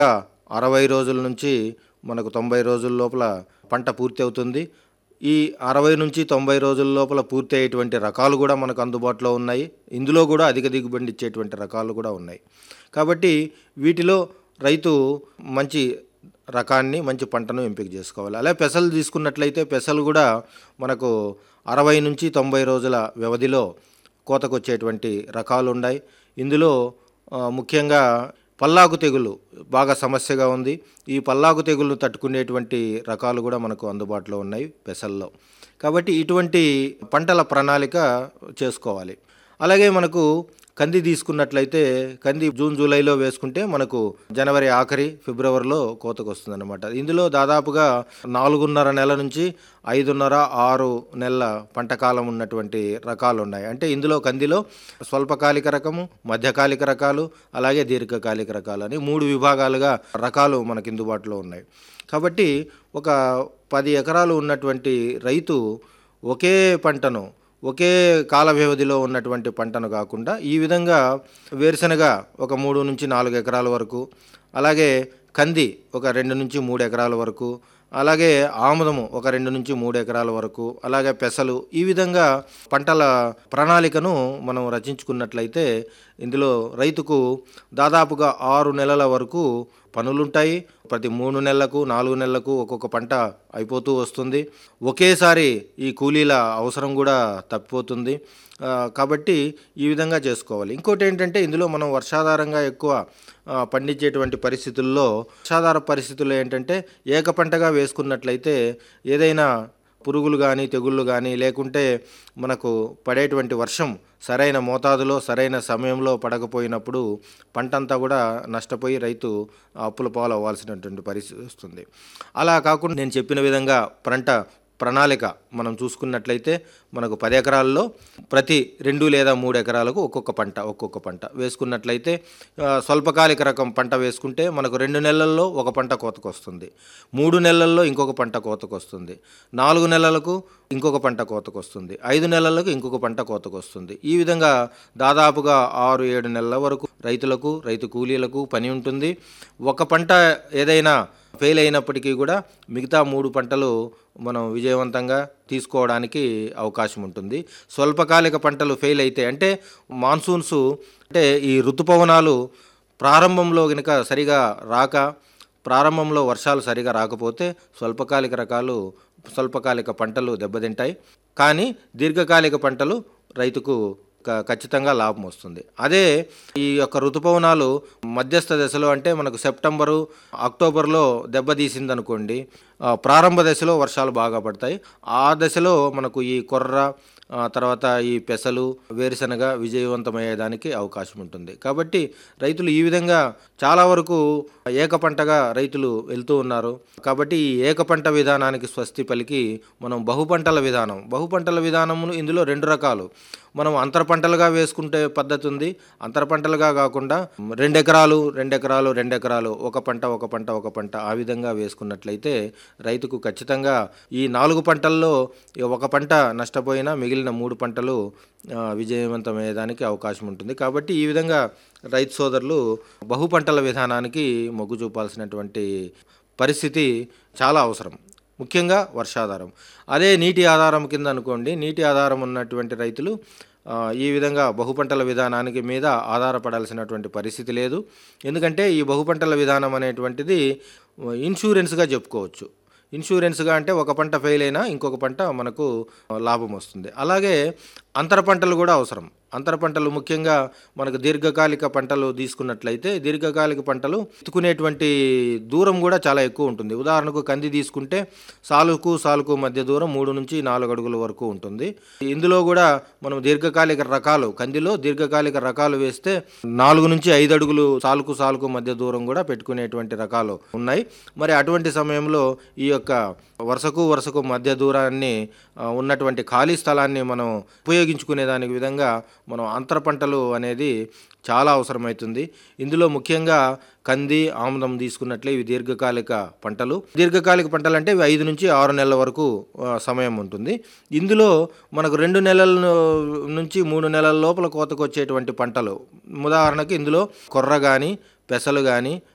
అరవై రోజుల నుంచి మనకు తొంభై రోజుల లోపల పంట పూర్తి అవుతుంది ఈ అరవై నుంచి తొంభై రోజుల లోపల పూర్తి అయ్యేటువంటి రకాలు కూడా మనకు అందుబాటులో ఉన్నాయి ఇందులో కూడా అధిక దిగుబడి ఇచ్చేటువంటి రకాలు కూడా ఉన్నాయి కాబట్టి వీటిలో రైతు మంచి రకాన్ని మంచి పంటను ఎంపిక చేసుకోవాలి అలాగే పెసలు తీసుకున్నట్లయితే పెసలు కూడా మనకు అరవై నుంచి తొంభై రోజుల వ్యవధిలో కోతకు వచ్చేటువంటి రకాలు ఉన్నాయి ఇందులో ఆ, ముఖ్యంగా పల్లాకు తెగులు బాగా సమస్యగా ఉంది ఈ పల్లాకు తెగులు తట్టుకునేటువంటి రకాలు కూడా మనకు అందుబాటులో ఉన్నాయి పెసల్లో కాబట్టి ఇటువంటి పంటల ప్రణాళిక చేసుకోవాలి అలాగే మనకు కంది తీసుకున్నట్లయితే కంది జూన్ జూలైలో వేసుకుంటే మనకు జనవరి ఆఖరి ఫిబ్రవరిలో కోతకు వస్తుందన్నమాట ఇందులో దాదాపుగా నాలుగున్నర నెల నుంచి ఐదున్నర ఆరు నెలల పంట కాలం ఉన్నటువంటి రకాలు ఉన్నాయి అంటే ఇందులో కందిలో స్వల్పకాలిక రకము మధ్యకాలిక రకాలు అలాగే దీర్ఘకాలిక రకాలు అని మూడు విభాగాలుగా రకాలు మనకి అందుబాటులో ఉన్నాయి కాబట్టి ఒక పది ఎకరాలు ఉన్నటువంటి రైతు ఒకే పంటను ఒకే కాల వ్యవధిలో ఉన్నటువంటి పంటను కాకుండా ఈ విధంగా వేరుశనగ ఒక మూడు నుంచి నాలుగు ఎకరాల వరకు అలాగే కంది ఒక రెండు నుంచి మూడు ఎకరాల వరకు అలాగే ఆముదము ఒక రెండు నుంచి మూడు ఎకరాల వరకు అలాగే పెసలు ఈ విధంగా పంటల ప్రణాళికను మనం రచించుకున్నట్లయితే ఇందులో రైతుకు దాదాపుగా ఆరు నెలల వరకు పనులుంటాయి ప్రతి మూడు నెలలకు నాలుగు నెలలకు ఒక్కొక్క పంట అయిపోతూ వస్తుంది ఒకేసారి ఈ కూలీల అవసరం కూడా తప్పిపోతుంది ఆ, కాబట్టి ఈ విధంగా చేసుకోవాలి ఇంకోటి ఏంటంటే ఇందులో మనం వర్షాధారంగా ఎక్కువ ఆ, పండించేటువంటి పరిస్థితుల్లో వర్షాధార పరిస్థితుల్లో ఏంటంటే ఏక పంటగా వేసుకున్నట్లయితే ఏదైనా పురుగులు కానీ తెగుళ్ళు కానీ లేకుంటే మనకు పడేటువంటి వర్షం సరైన మోతాదులో సరైన సమయంలో పడకపోయినప్పుడు పంటంతా కూడా నష్టపోయి రైతు అప్పుల పాలు అవ్వాల్సినటువంటి పరిస్థితి వస్తుంది అలా కాకుండా నేను చెప్పిన విధంగా పంట ప్రణాళిక మనం చూసుకున్నట్లయితే మనకు పది ఎకరాల్లో ప్రతి రెండు లేదా మూడు ఎకరాలకు ఒక్కొక్క పంట ఒక్కొక్క పంట వేసుకున్నట్లయితే ఆ, స్వల్పకాలిక రకం పంట వేసుకుంటే మనకు రెండు నెలల్లో ఒక పంట కోతకు వస్తుంది మూడు నెలల్లో ఇంకొక పంట కోతకు వస్తుంది నాలుగు నెలలకు ఇంకొక పంట కోతకు వస్తుంది ఐదు నెలలకు ఇంకొక పంట కోతకు వస్తుంది ఈ విధంగా దాదాపుగా ఆరు ఏడు నెలల వరకు రైతులకు రైతు కూలీలకు పని ఉంటుంది ఒక పంట ఏదైనా ఫెయిల్ అయినప్పటికీ కూడా మిగతా మూడు పంటలు మనం విజయవంతంగా తీసుకోవడానికి అవకాశం ఉంటుంది స్వల్పకాలిక పంటలు ఫెయిల్ అయితే అంటే మాన్సూన్స్ అంటే ఈ ఋతుపవనాలు ప్రారంభంలో కనుక సరిగా రాక ప్రారంభంలో వర్షాలు సరిగా రాకపోతే స్వల్పకాలిక రకాలు స్వల్పకాలిక పంటలు దెబ్బతింటాయి కానీ దీర్ఘకాలిక పంటలు రైతుకు క- ఖచ్చితంగా లాభం వస్తుంది అదే ఈ యొక్క ఋతుపవనాలు మధ్యస్థ దశలో అంటే మనకు సెప్టెంబరు అక్టోబర్లో దెబ్బతీసిందనుకోండి ఆ, ప్రారంభ దశలో వర్షాలు బాగా పడతాయి ఆ దశలో మనకు ఈ కొర్ర ఆ, తర్వాత ఈ పెసలు వేరుశనగ విజయవంతమయ్యేదానికి అవకాశం ఉంటుంది కాబట్టి రైతులు ఈ విధంగా చాలా వరకు ఏక పంటగా రైతులు వెళ్తూ ఉన్నారు కాబట్టి ఈ ఏక పంట విధానానికి స్వస్తి పలికి మనం బహుపంటల విధానం బహుపంటల విధానములు ఇందులో రెండు రకాలు మనం అంతర పంటలుగా వేసుకుంటే పద్ధతి ఉంది అంతర పంటలుగా కాకుండా రెండు ఎకరాలు రెండు ఎకరాలు రెండు ఎకరాలు ఒక పంట ఒక పంట ఒక పంట ఆ విధంగా వేసుకున్నట్లయితే రైతుకు ఖచ్చితంగా ఈ నాలుగు పంటల్లో ఈ ఒక పంట నష్టపోయినా మిగిలిన మూడు పంటలు ఆ, విజయవంతమయ్యేదానికి అవకాశం ఉంటుంది కాబట్టి ఈ విధంగా రైతు సోదరులు బహుపంటల విధానానికి మొగ్గు చూపాల్సినటువంటి పరిస్థితి చాలా అవసరం ముఖ్యంగా వర్షాధారం అదే నీటి ఆధారం కింద అనుకోండి నీటి ఆధారం ఉన్నటువంటి రైతులు ఆ, ఈ విధంగా బహుపంటల విధానానికి మీద ఆధారపడాల్సినటువంటి పరిస్థితి లేదు ఎందుకంటే ఈ బహుపంటల విధానం అనేటువంటిది ఇన్సూరెన్స్గా చెప్పుకోవచ్చు ఇన్సూరెన్స్గా అంటే ఒక పంట ఫెయిల్ అయినా ఇంకొక పంట మనకు లాభం వస్తుంది అలాగే అంతర పంటలు కూడా అవసరం అంతర పంటలు ముఖ్యంగా మనకు దీర్ఘకాలిక పంటలు తీసుకున్నట్లయితే దీర్ఘకాలిక పంటలు ఎత్తుకునేటువంటి దూరం కూడా చాలా ఎక్కువ ఉంటుంది ఉదాహరణకు కంది తీసుకుంటే సాలుకు సాలుకు మధ్య దూరం మూడు నుంచి నాలుగు అడుగుల వరకు ఉంటుంది ఇందులో కూడా మనం దీర్ఘకాలిక రకాలు కందిలో దీర్ఘకాలిక రకాలు వేస్తే నాలుగు నుంచి ఐదు అడుగులు సాలుకు సాలుకు మధ్య దూరం కూడా పెట్టుకునేటువంటి రకాలు ఉన్నాయి మరి అటువంటి సమయంలో ఈ యొక్క వరుసకు వరుసకు మధ్య దూరాన్ని ఆ, ఉన్నటువంటి ఖాళీ స్థలాన్ని మనం ఉపయోగించుకునే దానికి విధంగా మనం అంతర పంటలు అనేది చాలా అవసరమవుతుంది ఇందులో ముఖ్యంగా కంది ఆముదం తీసుకున్నట్లే ఇవి దీర్ఘకాలిక పంటలు దీర్ఘకాలిక పంటలు అంటే ఇవి ఐదు నుంచి ఆరు నెలల వరకు ఆ, సమయం ఉంటుంది ఇందులో మనకు రెండు నెలల నుంచి మూడు నెలల లోపల కోతకు వచ్చేటువంటి పంటలు ఉదాహరణకు ఇందులో కొర్ర కానీ పెసలు కానీ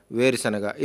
వేరుశనగ